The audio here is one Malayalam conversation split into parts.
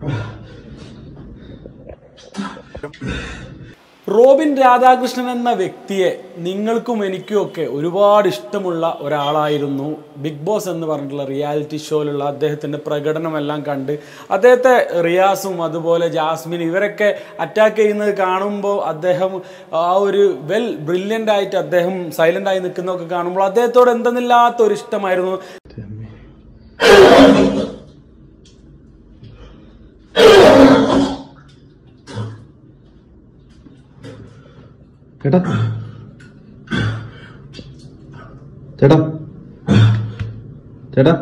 റോബിൻ രാധാകൃഷ്ണൻ എന്ന വ്യക്തിയെ നിങ്ങൾക്കും എനിക്കും ഒക്കെ ഒരുപാട് ഇഷ്ടമുള്ള ഒരാളായിരുന്നു ബിഗ് ബോസ് എന്ന് പറഞ്ഞിട്ടുള്ള റിയാലിറ്റി ഷോയിലുള്ള അദ്ദേഹത്തിൻ്റെ പ്രകടനമെല്ലാം കണ്ട് അദ്ദേഹത്തെ റിയാസും അതുപോലെ ജാസ്മിൻ ഇവരൊക്കെ അറ്റാക്ക് ചെയ്യുന്നത് കാണുമ്പോൾ അദ്ദേഹം ആ ഒരു വെൽ ബ്രില്യൻ്റ് ആയിട്ട് അദ്ദേഹം സൈലൻ്റ് ആയി നിൽക്കുന്നതൊക്കെ കാണുമ്പോൾ അദ്ദേഹത്തോട് എന്തെന്നില്ലാത്ത ഒരു ഇഷ്ടമായിരുന്നു ചേട്ടാ ചേട്ടാ ചേട്ടാ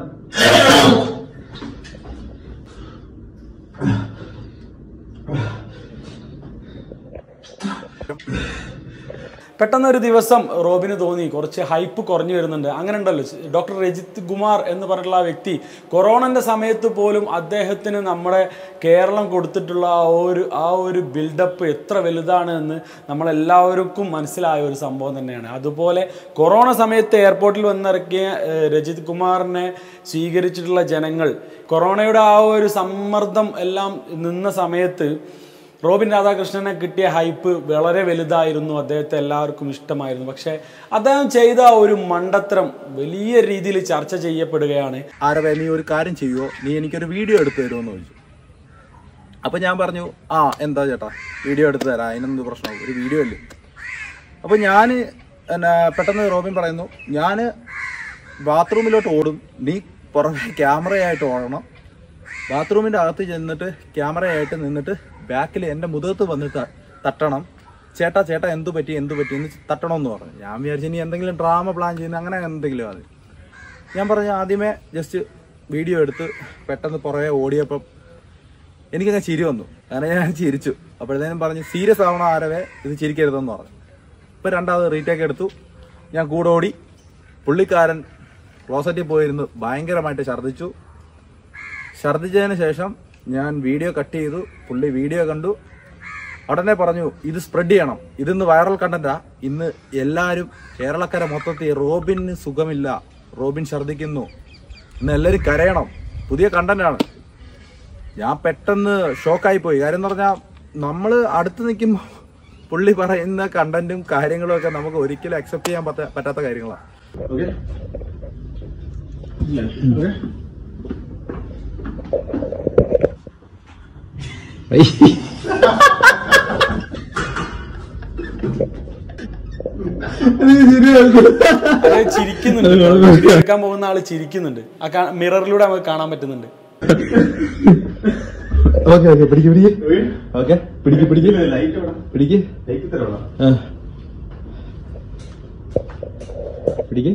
പെട്ടെന്ന് ഒരു ദിവസം റോബിന് തോന്നി കുറച്ച് ഹൈപ്പ് കുറഞ്ഞു വരുന്നുണ്ട് അങ്ങനെ ഉണ്ടല്ലോ ഡോക്ടർ രജിത് കുമാർ എന്ന് പറഞ്ഞിട്ടുള്ള ആ വ്യക്തി കൊറോണൻ്റെ സമയത്ത് പോലും അദ്ദേഹത്തിന് നമ്മുടെ കേരളം കൊടുത്തിട്ടുള്ള ആ ഒരു ആ ഒരു ബിൽഡപ്പ് എത്ര വലുതാണ് എന്ന് നമ്മളെല്ലാവർക്കും മനസ്സിലായ ഒരു സംഭവം തന്നെയാണ് അതുപോലെ കൊറോണ സമയത്ത് എയർപോർട്ടിൽ വന്നിറക്കിയ ഏഹ്, രജിത് കുമാറിനെ സ്വീകരിച്ചിട്ടുള്ള ജനങ്ങൾ കൊറോണയുടെ ആ ഒരു സമ്മർദ്ദം എല്ലാം നിന്ന സമയത്ത് റോബിൻ രാധാകൃഷ്ണനെ കിട്ടിയ ഹൈപ്പ് വളരെ വലുതായിരുന്നു അദ്ദേഹത്തെ എല്ലാവർക്കും ഇഷ്ടമായിരുന്നു പക്ഷേ അദ്ദേഹം ചെയ്ത ആ ഒരു മണ്ടത്തരം വലിയ രീതിയിൽ ചർച്ച ചെയ്യപ്പെടുകയാണ് ആരവേ നീ ഒരു കാര്യം ചെയ്യുമോ നീ എനിക്കൊരു വീഡിയോ എടുത്തു തരുമോ എന്ന് ചോദിച്ചു അപ്പൊ ഞാൻ പറഞ്ഞു ആ എന്താ ചേട്ടാ വീഡിയോ എടുത്തു തരാം അതിനെന്ത് പ്രശ്നം ഒരു വീഡിയോ അല്ലേ അപ്പൊ ഞാൻ എന്നാ പെട്ടെന്ന് റോബിൻ പറയുന്നു ഞാൻ ബാത്റൂമിലോട്ട് ഓടും നീ പുറമെ ക്യാമറയായിട്ട് ഓടണം ബാത്റൂമിൻ്റെ അകത്ത് ചെന്നിട്ട് ക്യാമറയായിട്ട് നിന്നിട്ട് ബാക്കിൽ എൻ്റെ മുഖത്ത് വന്നിട്ട് ത- തട്ടണം ചേട്ടാ ചേട്ടാ എന്തു പറ്റി എന്തു പറ്റി എന്ന് തട്ടണം എന്ന് പറഞ്ഞു ഞാൻ വിചാരിച്ചു ഇനി എന്തെങ്കിലും ഡ്രാമ പ്ലാൻ ചെയ്യുന്ന അങ്ങനെ എന്തെങ്കിലും അത് ഞാൻ പറഞ്ഞു ആദ്യമേ ജസ്റ്റ് വീഡിയോ എടുത്ത് പെട്ടെന്ന് പുറകെ ഓടിയപ്പം എനിക്കങ്ങ് ചിരി വന്നു അങ്ങനെ ഞാൻ ചിരിച്ചു അപ്പോഴത്തേനും പറഞ്ഞു സീരിയസ് ആവണ ആരവേ ഇത് ചിരിക്കരുതെന്ന് പറഞ്ഞു ഇപ്പം രണ്ടാമത് റീടേക്ക് എടുത്തു ഞാൻ കൂടെ ഓടി പുള്ളിക്കാരൻ ക്ലോസറ്റിൽ പോയിരുന്നു ഭയങ്കരമായിട്ട് ഛർദ്ദിച്ചു ഛർദ്ദിച്ചതിന് ശേഷം ഞാൻ വീഡിയോ കട്ട് ചെയ്തു പുള്ളി വീഡിയോ കണ്ടു ഉടനെ പറഞ്ഞു ഇത് സ്പ്രെഡ് ചെയ്യണം ഇതിന്ന് വൈറൽ കണ്ടന്റാ ഇന്ന് എല്ലാവരും കേരളക്കര മൊത്തത്തിൽ റോബിന് സുഖമില്ല റോബിൻ ഛർദ്ദിക്കുന്നു ഇന്ന് എല്ലാവരും കരയണം പുതിയ കണ്ടന്റാണ് ഞാൻ പെട്ടെന്ന് ഷോക്കായി പോയി കാര്യം എന്ന് പറഞ്ഞാൽ നമ്മൾ അടുത്ത് നിൽക്കുമ്പോൾ പുള്ളി പറയുന്ന കണ്ടന്റും കാര്യങ്ങളും ഒക്കെ നമുക്ക് ഒരിക്കലും അക്സെപ്റ്റ് ചെയ്യാൻ പറ്റാ- പറ്റാത്ത കാര്യങ്ങളാണ് ഓക്കെ അത് ചിരിക്കുന്നുണ്ട് വീഡിയോ എടുക്കാൻ പോകുന്ന ആള് ചിരിക്കുന്നുണ്ട് ആ മിററിലൂടെ നമുക്ക് കാണാൻ പറ്റുന്നുണ്ട് ഓക്കെ ഓക്കെ പിടിക്ക് പിടിക്ക് ഓക്കെ പിടിക്ക് പിടിക്ക് പിടിക്ക് ആ. പിടിക്ക്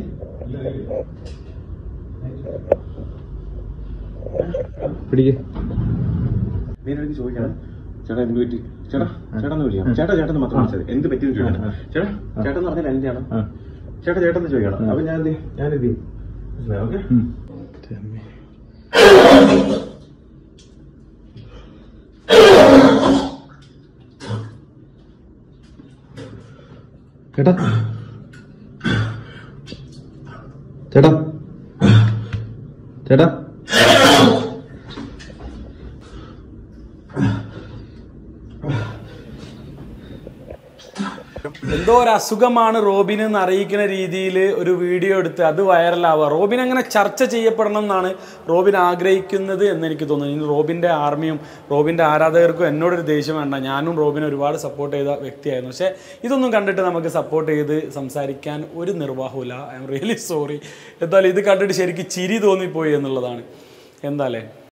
പിടിക്ക് നീ എനിക്ക് ചോദിക്കണം ചേട്ടാ എന്ത് പറ്റി ചേട്ടാ ചേട്ടാ എന്ന് വിളിക്കാം ചേട്ടാ ചേട്ടൻ മാത്രം വിളിച്ചത് എന്ത് പറ്റിയെന്ന് ചോദിക്കണം ചേട്ടാ ചേട്ടൻ എന്ന് പറഞ്ഞാൽ എന്റെയാണ് ആ. ചേട്ടാ ചേട്ടൻ എന്ന് ചോദിക്കണം അപ്പൊ ഞാൻ എന്ത് ചെയ്യും? ഞാൻ എന്ത് ചെയ്യും ഓക്കെ ഉം. ചേട്ടാ ചേട്ടാ ചേട്ടാ എന്തോ ഒരു അസുഖമാണ് റോബിൻ എന്ന് അറിയിക്കുന്ന രീതിയിൽ ഒരു വീഡിയോ എടുത്ത് അത് വൈറലാവുക റോബിൻ അങ്ങനെ ചർച്ച ചെയ്യപ്പെടണം എന്നാണ് റോബിൻ ആഗ്രഹിക്കുന്നത് എന്ന് എനിക്ക് തോന്നുന്നു ഇനി റോബിൻ്റെ ആർമിയും റോബിൻ്റെ ആരാധകർക്കും എന്നോടൊരു ദേഷ്യം വേണ്ട ഞാനും റോബിനെ ഒരുപാട് സപ്പോർട്ട് ചെയ്ത വ്യക്തിയായിരുന്നു പക്ഷേ ഇതൊന്നും കണ്ടിട്ട് നമുക്ക് സപ്പോർട്ട് ചെയ്ത് സംസാരിക്കാൻ ഒരു നിർവാഹമില്ല ഐ എം റിയലി സോറി എന്തായാലും ഇത് കണ്ടിട്ട് ശരിക്കും ചിരി തോന്നിപ്പോയി എന്നുള്ളതാണ് എന്തായാലേ